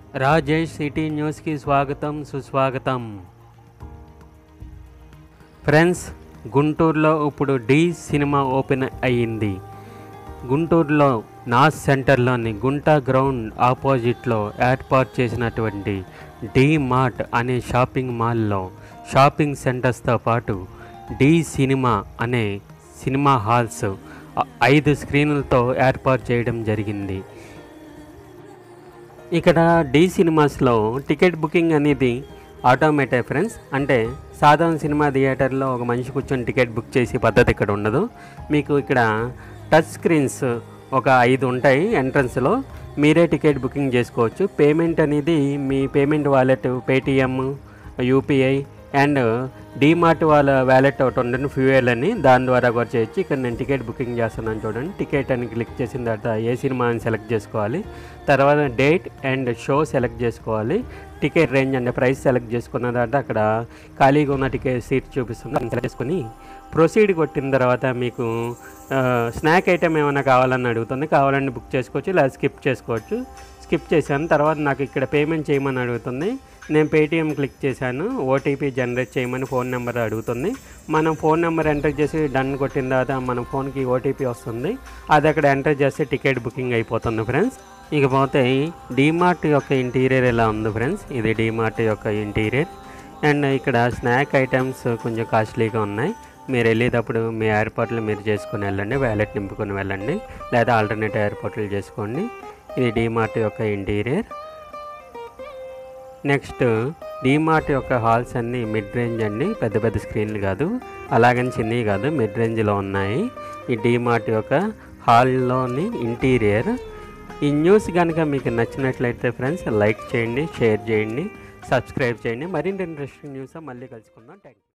Rajesh city న్యూస్కి స్వాగతం సుస్వాగతం ఫ్రెండ్స్ గుంటూరులో ఇప్పుడు డి సినిమా ఓపెన్ అయ్యింది గుంటూరులో నాస్ సెంటర్లోని గుంటా గ్రౌండ్ ఆపోజిట్లో ఏర్పాటు చేసినటువంటి డి మార్ట్ అనే షాపింగ్ మాల్లో షాపింగ్ సెంటర్స్తో పాటు డి సినిమా అనే సినిమా హాల్స్ ఆ, ఐదు స్క్రీన్లతో ఏర్పాటు చేయడం జరిగింది ఇక్కడ డి సినిమాస్లో టికెట్ బుకింగ్ అనేది ఆటోమేటెడ్ ఫ్రెండ్స్ అంటే సాధారణ సినిమా థియేటర్లో ఒక మనిషి కూర్చొని టికెట్ బుక్ చేసే పద్ధతి ఇక్కడ ఉండదు మీకు ఇక్కడ టచ్ స్క్రీన్స్ ఒక ఐదు ఉంటాయి ఎంట్రన్స్లో మీరే టికెట్ బుకింగ్ చేసుకోవచ్చు పేమెంట్ అనేది మీ payment wallet Paytm UPI and DMart వాళ్ళ వ్యాలెట్ ఒకటి ఉంటుంది ఫ్యూయల్ అని దాని ద్వారా కూడా చేయొచ్చు ఇక్కడ నేను టికెట్ బుకింగ్ చేస్తున్నాను చూడండి టికెట్ అని క్లిక్ చేసిన తర్వాత ఏ సినిమా అని సెలెక్ట్ చేసుకోవాలి తర్వాత డేట్ అండ్ షో సెలెక్ట్ చేసుకోవాలి టికెట్ రేంజ్ అంటే ప్రైస్ సెలెక్ట్ చేసుకున్న తర్వాత అక్కడ ఖాళీగా ఉన్న టికెట్ సీట్ చూపిస్తుంది దాన్ని సెలెక్ట్ చేసుకుని ప్రొసీడ్ కొట్టిన తర్వాత మీకు స్నాక్ ఐటెం ఏమైనా కావాలని అడుగుతుంది కావాలని బుక్ చేసుకోవచ్చు లేదా స్కిప్ చేసుకోవచ్చు స్కిప్ చేశాను తర్వాత నాకు ఇక్కడ పేమెంట్ చేయమని అడుగుతుంది నేను పేటిఎం క్లిక్ చేశాను ఓటీపీ జనరేట్ చేయమని ఫోన్ నెంబర్ అడుగుతుంది మనం ఫోన్ నెంబర్ ఎంటర్ చేసి డన్ కొట్టిన తర్వాత మన ఫోన్కి ఓటీపీ వస్తుంది అది అక్కడ ఎంటర్ చేస్తే టికెట్ బుకింగ్ అయిపోతుంది ఫ్రెండ్స్ ఇకపోతే డీమార్ట్ యొక్క ఇంటీరియర్ ఎలా ఉంది ఫ్రెండ్స్ ఇది డీమార్ట్ యొక్క ఇంటీరియర్ అండ్ ఇక్కడ స్నాక్ ఐటమ్స్ కొంచెం కాస్ట్లీగా ఉన్నాయి మీరు వెళ్ళేటప్పుడు మీ ఎయిర్పోర్ట్లు మీరు చేసుకుని వెళ్ళండి వ్యాలెట్ నింపుకొని వెళ్ళండి లేదా ఆల్టర్నేట్ ఎయిర్పోర్ట్లు చేసుకోండి ఇది డీమార్ట్ యొక్క ఇంటీరియర్ నెక్స్ట్ డీమార్ట్ యొక్క హాల్స్ అన్నీ మిడ్ రేంజ్ అండి పెద్ద పెద్ద స్క్రీన్లు కాదు అలాగని చిన్నవి కాదు మిడ్ రేంజ్లో ఉన్నాయి ఈ డీమార్ట్ యొక్క హాల్లోని ఇంటీరియర్ ఈ న్యూస్ కనుక మీకు నచ్చినట్లయితే ఫ్రెండ్స్ లైక్ చేయండి షేర్ చేయండి సబ్స్క్రైబ్ చేయండి మరింటి ఇంట్రెస్టింగ్ న్యూస్ మళ్ళీ కలుసుకుందాం థ్యాంక్ యూ